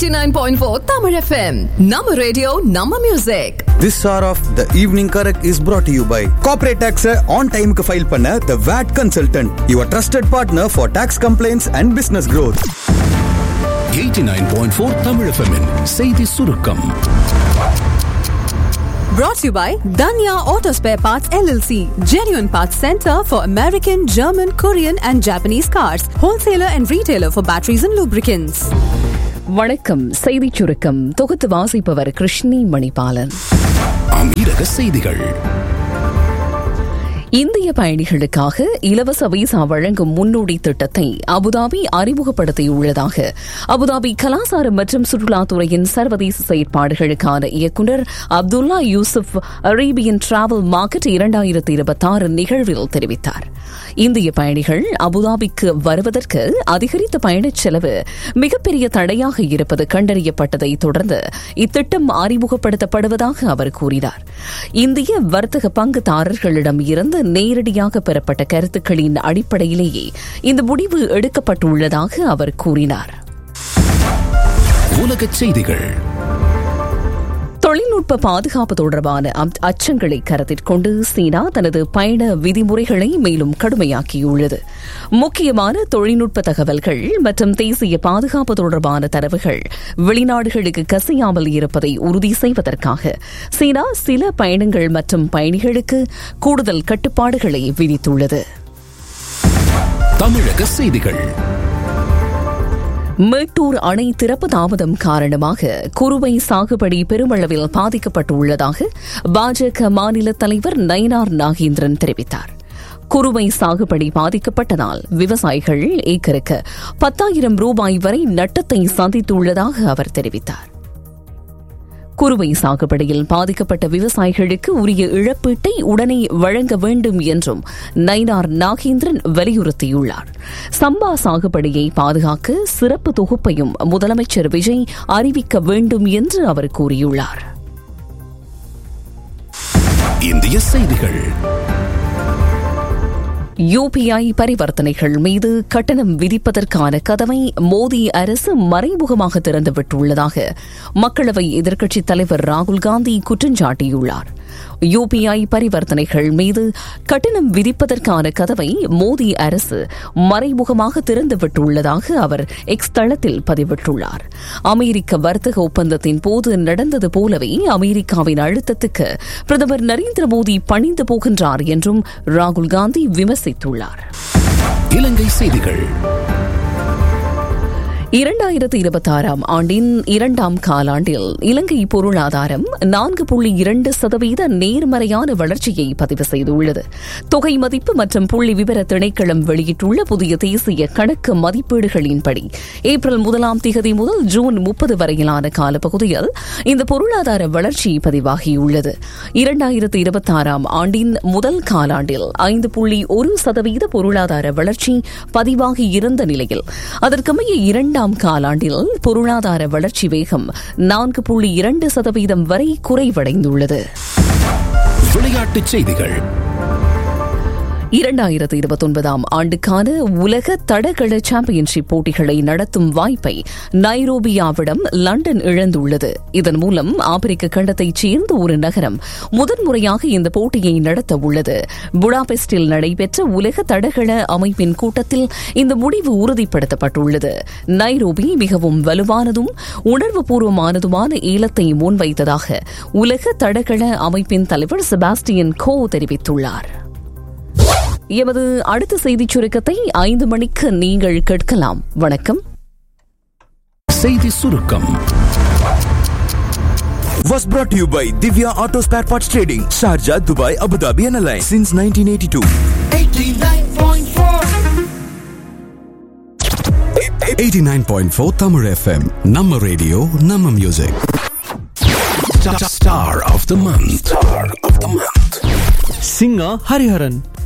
89.4 Tamil FM. Nama radio, Nama music. This hour of the evening correct is brought to you by Corporate Tax on time க்கு file பண்ண The VAT Consultant, your trusted partner for tax complaints and business growth. 89.4 Tamil FM -இன் செய்தி சுருக்கம் Brought to you by Danya Auto Spare Parts LLC. Genuine Parts Center for American, German, Korean and Japanese cars. Wholesaler and retailer for batteries and lubricants. வணக்கம் செய்திச் சுருக்கம் தொகுத்து வாசிப்பவர் கிருஷ்ணி மணிபாலன் அமீரக செய்திகள் இந்திய பயணிகளுக்காக இலவச விசா வழங்கும் முன்னோடி திட்டத்தை அபுதாபி அறிமுகப்படுத்தியுள்ளதாக அபுதாபி கலாச்சாரம் மற்றும் சுற்றுலாத்துறையின் சர்வதேச செயற்பாடுகளுக்கான இயக்குநர் Abdullah Yusuf Arabian Travel Market இரண்டாயிரத்தி இருபத்தாறு நிகழ்வில் தெரிவித்தார் இந்திய பயணிகள் அபுதாபிக்கு வருவதற்கு அதிகரித்த பயணச் செலவு மிகப்பெரிய தடையாக இருப்பது கண்டறியப்பட்டதை தொடர்ந்து இத்திட்டம் அறிமுகப்படுத்தப்படுவதாக அவர் கூறினார் இந்திய வர்த்தக பங்குதாரர்களிடம் இருந்து நேரடியாக பெறப்பட்ட கருத்துக்களின் அடிப்படையிலேயே இந்த முடிவு எடுக்கப்பட்டுள்ளதாக அவர் கூறினார் உலகச் செய்திகள் தொழில்நுட்ப பாதுகாப்பு தொடர்பான அம்- அச்சங்களை கருத்தில் கொண்டு சீனா தனது பயண விதிமுறைகளை மேலும் கடுமையாக்கியுள்ளது முக்கியமான தொழில்நுட்ப தகவல்கள் மற்றும் தேசிய பாதுகாப்பு தொடர்பான தரவுகள் வெளிநாடுகளுக்கு கசியாமல் இருப்பதை உறுதி செய்வதற்காக சீனா சில பயணங்கள் மற்றும் பயணிகளுக்கு கூடுதல் கட்டுப்பாடுகளை விதித்துள்ளது தமிழக செய்திகள் மேட்டூர் அணை திறப்பு தாமதம் காரணமாக குறுவை சாகுபடி பெருமளவில் பாதிக்கப்பட்டுள்ளதாக பாஜக மாநில தலைவர் நயினார் நாகேந்திரன் தெரிவித்தார் குறுவை சாகுபடி பாதிக்கப்பட்டதால் விவசாயிகள் ஏக்கருக்கு பத்தாயிரம் ரூபாய் வரை நட்டத்தை சந்தித்துள்ளதாக அவர் தெரிவித்தார் குறுவை சாகுபடியில் பாதிக்கப்பட்ட விவசாயிகளுக்கு உரிய இழப்பீட்டை உடனே வழங்க வேண்டும் என்றும் நயினார் நாகேந்திரன் வலியுறுத்தியுள்ளார் சம்பா சாகுபடியை பாதுகாக்க சிறப்பு தொகுப்பையும் முதலமைச்சர் விஜய் அறிவிக்க வேண்டும் என்று அவர் கூறியுள்ளார் இந்திய செய்திகள் யுபிஐ பரிவர்த்தனைகள் மீது கட்டணம் விதிப்பதற்கான கதவை மோடி அரசு மறைமுகமாக திறந்துவிட்டுள்ளதாக மக்களவை எதிர்க்கட்சித் தலைவர் ராகுல் காந்தி குற்றஞ்சாட்டியுள்ளார் யுபிஐ பரிவர்த்தனைகள் மீது கட்டணம் விதிப்பதற்கான கதவை மோடி அரசு மறைமுகமாக திறந்துவிட்டுள்ளதாக அவர் எக்ஸ் தளத்தில் பதிவிட்டுள்ளார் அமெரிக்க வர்த்தக ஒப்பந்தத்தின் போது நடந்தது போலவே அமெரிக்காவின் அழுத்தத்துக்கு பிரதமர் நரேந்திர மோடி பணிந்து போகின்றார் என்றும் ராகுல் காந்தி விமர்சித்துள்ளார் இலங்கை செய்திகள் இரண்டாயிரத்து இருபத்தாறாம் ஆண்டின் இரண்டாம் காலாண்டில் இலங்கை பொருளாதாரம் நான்கு புள்ளி இரண்டு சதவீத நேர்மறையான வளர்ச்சியை பதிவு செய்துள்ளது தொகை மதிப்பு மற்றும் புள்ளி விவர திணைக்களம் வெளியிட்டுள்ள புதிய தேசிய கணக்கு மதிப்பீடுகளின்படி ஏப்ரல் முதலாம் திகதி முதல் ஜூன் முப்பது வரையிலான காலப்பகுதியில் இந்த பொருளாதார வளர்ச்சி பதிவாகியுள்ளது இரண்டாயிரத்து இருபத்தாறாம் ஆண்டின் முதல் காலாண்டில் ஐந்து புள்ளி ஒரு சதவீத பொருளாதார வளர்ச்சி பதிவாகி இருந்த நிலையில் அதற்கமைய இரண்டாம் காலாண்டில் பொருளாதார வளர்ச்சி வேகம் நான்கு புள்ளி இரண்டு சதவீதம் வரை குறைவடைந்துள்ளது விளையாட்டுச் செய்திகள் இரண்டாயிரத்து இருபத்தொன்பதாம் ஆண்டுக்கான உலக தடகள சாம்பியன்ஷிப் போட்டிகளை நடத்தும் வாய்ப்பை நைரோபியாவிடம் லண்டன் இழந்துள்ளது இதன் மூலம் ஆப்பிரிக்க கண்டத்தைச் சேர்ந்த ஒரு நகரம் முதன்முறையாக இந்த போட்டியை நடத்த உள்ளது புடாபெஸ்டில் நடைபெற்ற உலக தடகள அமைப்பின் கூட்டத்தில் இந்த முடிவு உறுதிப்படுத்தப்பட்டுள்ளது நைரோபி மிகவும் வலுவானதும் உணர்வுபூர்வமானதுமான ஏலத்தை முன்வைத்ததாக உலக தடகள அமைப்பின் தலைவர் செபாஸ்டியன் கோ தெரிவித்துள்ளார் எமது அடுத்த செய்திச் சுருக்கத்தை ஐந்து மணிக்கு நீங்கள் கேட்கலாம் வணக்கம் செய்தி சுருக்கம் Was brought to you by Divya Auto Spare Parts Trading, Sharjah, Dubai, Abu Dhabi and Alliance since 1982. 89.4 Tamil FM நம்ம ரேடியோ நம்ம music star of the month star of the month singer Hariharan.